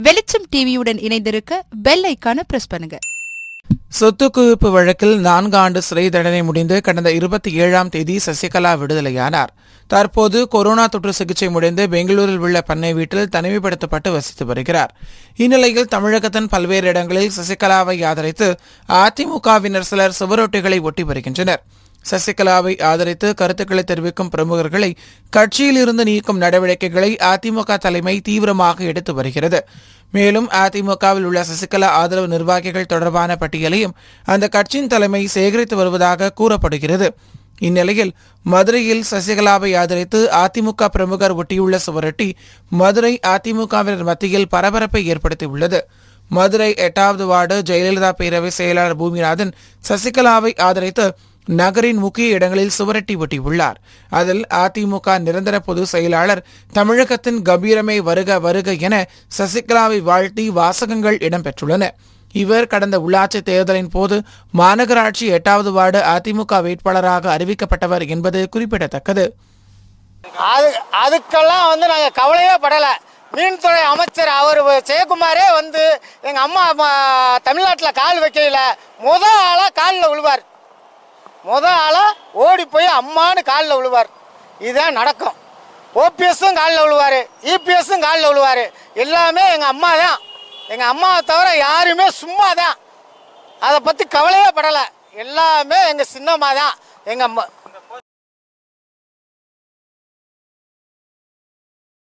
வெளிச்சம் டிவியுடன் இணைந்திருக்க பெல் ஐக்கான பிரஸ் பண்ணுங்க சொத்து குவிப்பு வழக்கில் நான்கு ஆண்டு சிறை தண்டனை முடிந்து கடந்த இருபத்தி ஏழாம் தேதி சசிகலா விடுதலையானார் தற்போது கொரோனா தொற்று சிகிச்சை முடிந்து பெங்களூரில் உள்ள பண்ணை வீட்டில் தனிமைப்படுத்தப்பட்டு வசித்து வருகிறார் இந்நிலையில் தமிழகத்தின் பல்வேறு இடங்களில் சசிகலாவை ஆதரித்து அதிமுகவினர் சிலர் சுவரொட்டிகளை ஒட்டி வருகின்றனர் சசிகலாவை ஆதரித்து கருத்துக்களை தெரிவிக்கும் பிரமுகர்களை கட்சியில் இருந்து நீக்கும் நடவடிக்கைகளை அதிமுக தலைமை தீவிரமாக எடுத்து வருகிறது மேலும் அதிமுகவில் உள்ள சசிகலா ஆதரவு நிர்வாகிகள் தொடர்பான பட்டியலையும் அந்த கட்சியின் தலைமை சேகரித்து வருவதாக கூறப்படுகிறது இந்நிலையில் மதுரையில் சசிகலாவை ஆதரித்து அதிமுக பிரமுகர் ஒட்டியுள்ள சுவரொட்டி மதுரை அதிமுகவினர் மத்தியில் பரபரப்பை ஏற்படுத்தியுள்ளது மதுரை எட்டாவது வார்டு ஜெயலலிதா பேரவை செயலாளர் பூமிநாதன் சசிகலாவை ஆதரித்து நகரின் முக்கிய இடங்களில் சுவரட்டி ஒட்டியுள்ளார் அதில் அதிமுக நிரந்தர பொதுச் செயலாளர் தமிழகத்தின் கம்பீரமே வருக வருக என சசிகலாவை வாழ்த்தி வாசகங்கள் இடம்பெற்றுள்ளன இவர் கடந்த உள்ளாட்சி தேர்தலின் போது மாநகராட்சி எட்டாவது வார்டு அதிமுக வேட்பாளராக அறிவிக்கப்பட்டவர் என்பது குறிப்பிடத்தக்கது அது அதுக்கெல்லாம் வந்து நாங்கள் கவலையே படலை மீன்துறை அமைச்சர் அவர் ஜெயக்குமாரே வந்து எங்கள் அம்மா ம- தமிழ்நாட்டில் கால் வைக்கையில் முத ஆளாக காலில் விழுவார் முத ஆளாக ஓடி போய் அம்மான்னு காலில் விழுவார் இதுதான் நடக்கும் ஓபிஎஸும் காலில் விழுவார் இபிஎஸும் காலில் விழுவார் எல்லாமே எங்கள் அம்மா தான் எங்கள் அம்மாவை தவிர யாருமே சும்மா தான் அதை பற்றி கவலையே படலை எல்லாமே எங்கள் சின்னம்மா தான் எங்கள்